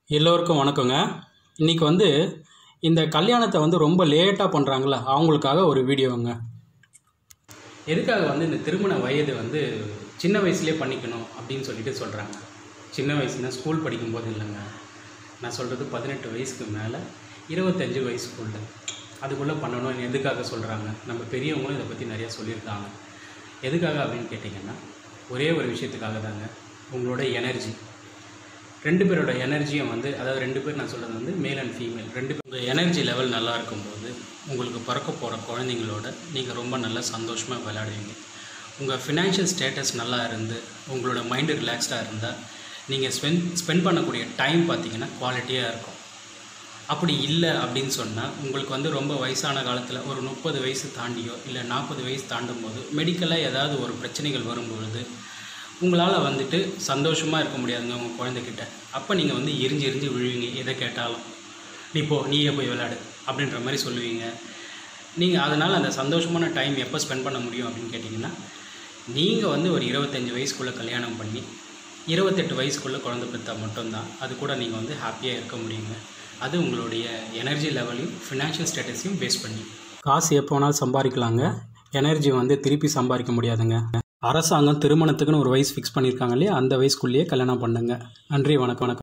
எல்லோருக்கும் வணக்கங்க இன்றைக்கி வந்து இந்த கல்யாணத்தை வந்து ரொம்ப லேட்டாக பண்ணுறாங்கள அவங்களுக்காக ஒரு வீடியோங்க எதுக்காக வந்து இந்த திருமண வயது வந்து சின்ன வயசுலேயே பண்ணிக்கணும் அப்படின்னு சொல்லிட்டு சொல்கிறாங்க சின்ன வயசுனா ஸ்கூல் படிக்கும்போது இல்லைங்க நான் சொல்கிறது பதினெட்டு வயசுக்கு மேலே இருபத்தஞ்சு வயசுக்குள்ள அதுக்குள்ளே பண்ணணும்னு எதுக்காக சொல்கிறாங்க நம்ம பெரியவங்களும் இதை பற்றி நிறையா சொல்லியிருக்காங்க எதுக்காக அப்படின்னு கேட்டிங்கன்னா ஒரே ஒரு விஷயத்துக்காக தாங்க உங்களோட எனர்ஜி ரெண்டு பேரோட எனர்ஜியும் வந்து அதாவது ரெண்டு பேர் நான் சொல்கிறது வந்து மேல் அண்ட் ஃபீமேல் ரெண்டு பேர் எனர்ஜி லெவல் நல்லா இருக்கும்போது உங்களுக்கு பிறக்க போகிற குழந்தைங்களோட நீங்கள் ரொம்ப நல்லா சந்தோஷமாக விளையாடுவீங்க உங்கள் ஃபினான்ஷியல் ஸ்டேட்டஸ் நல்லா இருந்து உங்களோட மைண்டு ரிலாக்ஸ்டாக இருந்தால் நீங்கள் ஸ்பெண்ட் ஸ்பெண்ட் பண்ணக்கூடிய டைம் பார்த்தீங்கன்னா குவாலிட்டியாக இருக்கும் அப்படி இல்லை அப்படின்னு சொன்னால் உங்களுக்கு வந்து ரொம்ப வயசான காலத்தில் ஒரு முப்பது வயசு தாண்டியோ இல்லை நாற்பது வயசு தாண்டும் போது மெடிக்கலாக ஏதாவது ஒரு பிரச்சனைகள் வரும்பொழுது உங்களால் வந்துட்டு சந்தோஷமாக இருக்க முடியாதுங்க உங்கள் குழந்தைகிட்ட அப்போ நீங்கள் வந்து எரிஞ்சு எரிஞ்சு விழுவீங்க எதை கேட்டாலும் நீ போ நீயே போய் விளையாடு அப்படின்ற மாதிரி சொல்லுவீங்க நீங்கள் அதனால் அந்த சந்தோஷமான டைம் எப்போ ஸ்பெண்ட் பண்ண முடியும் அப்படின்னு கேட்டிங்கன்னா நீங்கள் வந்து ஒரு இருபத்தஞ்சி வயசுக்குள்ளே கல்யாணம் பண்ணி இருபத்தெட்டு வயசுக்குள்ளே குழந்தை பெற்றா மட்டும்தான் அது கூட நீங்கள் வந்து ஹாப்பியாக இருக்க முடியுங்க அது உங்களுடைய எனர்ஜி லெவலையும் ஃபினான்ஷியல் ஸ்டேட்டஸையும் பேஸ் பண்ணி காசு எப்போ வேணாலும் சம்பாதிக்கலாங்க எனர்ஜி வந்து திருப்பி சம்பாதிக்க முடியாதுங்க அரசாங்கம் திருமணத்துக்குன்னு ஒரு வயசு ஃபிக்ஸ் பண்ணியிருக்காங்க இல்லையா அந்த வயசுக்குள்ளேயே கல்யாணம் பண்ணுங்க நன்றி வணக்கம் வணக்கம்